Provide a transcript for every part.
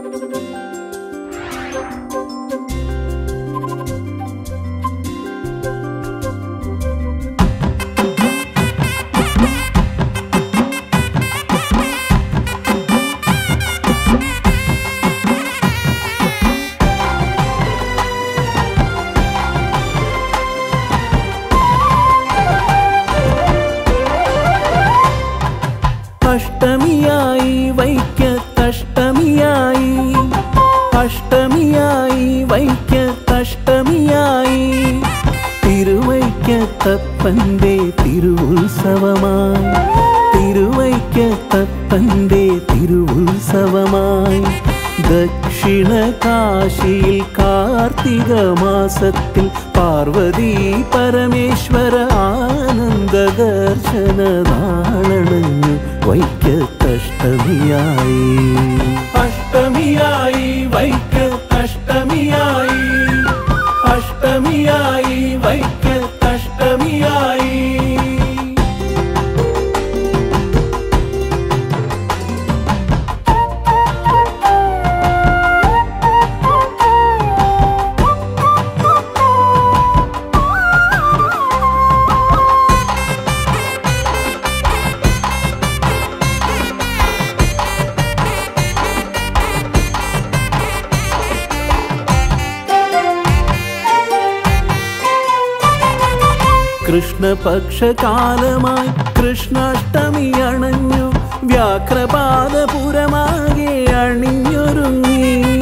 അഷ്ടമിയായി വൈക്കത്തഷ്ടമിയായി അഷ്ടമിയായി വൈക്കത്തഷ്ടമിയായി തിരുവൈക്കത്തപ്പന്റെ തിരുവുത്സവമായി തിരുവൈക്കത്തപ്പന്റെ തിരുവുത്സവമായി ദക്ഷിണ കാശിയിൽ കാർത്തിക മാസത്തിൽ പാർവതി പരമേശ്വര ആനന്ദ ദർശന നാളണഞ്ഞു വൈക്കത്തഷ്ടമിയായി അഷ്ടമിയായി വൈക്കത്തഷ്ടമിയായി അഷ്ടമിയായി വൈക്കത്തഷ്ടമിയായി കൃഷ്ണപക്ഷകാലമായി കൃഷ്ണാഷ്ടമി അണഞ്ഞു വ്യാഘ്രപാദപുരമാകെ അണിഞ്ഞൊരുങ്ങി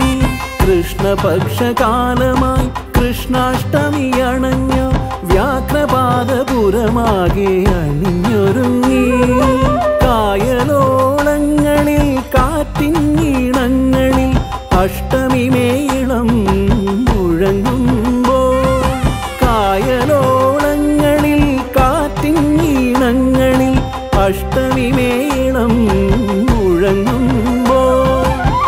കൃഷ്ണപക്ഷകാലമായി കൃഷ്ണാഷ്ടമി അണഞ്ഞു വ്യാഘ്രപാദപുരമാകെ അണിഞ്ഞൊരുങ്ങി കായലോളങ്ങളിൽ കാറ്റിന്നീണങ്ങളിൽ അഷ്ടമി മേളം മുഴങ്ങുമ്പോൾ കായലോളങ്ങളിൽ കാറ്റിന്നീണങ്ങളിൽ അഷ്ടമി മേളം മുഴങ്ങുമ്പോൾ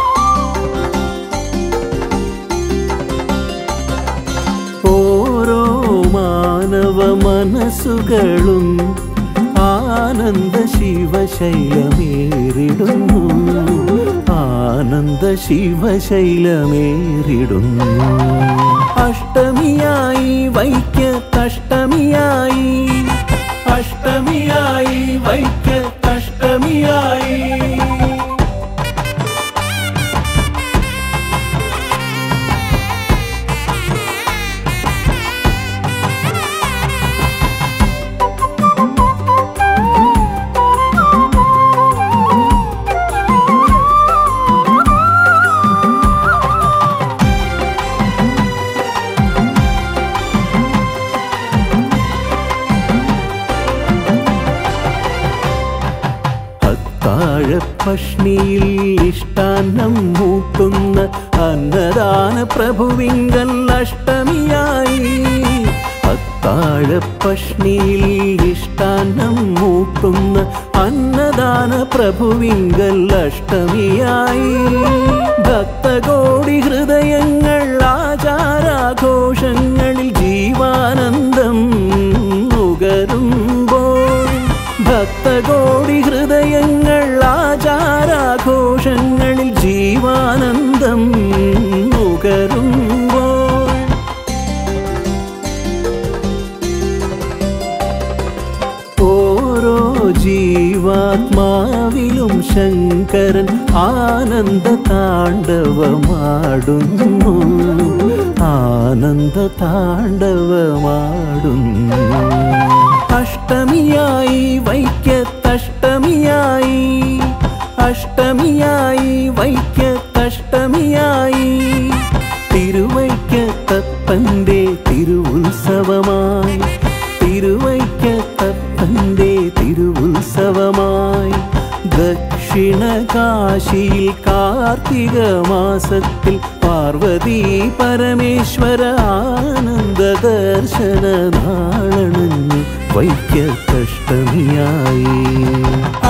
ഓരോ മാനവ മനസ്സുകളും ആനന്ദ ശിവശൈലമേറിടുന്നു ആനന്ദ ശിവശൈലമേറിടുന്നു അഷ്ടമിയായി വൈക്കത്തഷ്ടമിയായി അഷ്ടമിയായി വൈക്കത്തഷ്ടമിയായി അത്താഴപ്പഷ്ണിയിൽ ഇഷ്ടാന്നം മൂട്ടുന്ന അന്നദാന പ്രഭുവിങ്കൽ അഷ്ടമിയായി അത്താഴപ്പഷ്ണിയിൽ ഇഷ്ടാന്നം മൂട്ടുന്ന അന്നദാന പ്രഭുവിങ്കൽ അഷ്ടമിയായി ഭക്തകോടി ഹൃദയങ്ങൾ ആചാരാഘോഷങ്ങളിൽ ജീവാനന്ദം നുകരുമ്പോൾ ഭക്തകോടി ഹൃദയങ്ങൾ ആചാരാഘോഷങ്ങളിൽ ജീവാനന്ദം നുകരുമ്പോൾ ഓരോ ജീവാത്മാവിലും ശങ്കരൻ ആനന്ദ താണ്ഡവമാടുന്നു ആനന്ദ താണ്ഡവമാടുന്നു അഷ്ടമിയായി വൈക്കത്തഷ്ടമിയായി അഷ്ടമിയായി വൈക്കത്തഷ്ടമിയായി തിരുവൈക്കത്തപ്പന്റെ തിരുവുത്സവമായി തിരുവൈക്കത്തപ്പന്റെ തിരുവുത്സവമായി ദക്ഷിണ കാശിയിൽ കാർത്തിക മാസത്തിൽ പാർവതി പരമേശ്വര ആനന്ദ ദർശന നാളണഞ്ഞു വൈക്കത്തഷ്ടമിയായി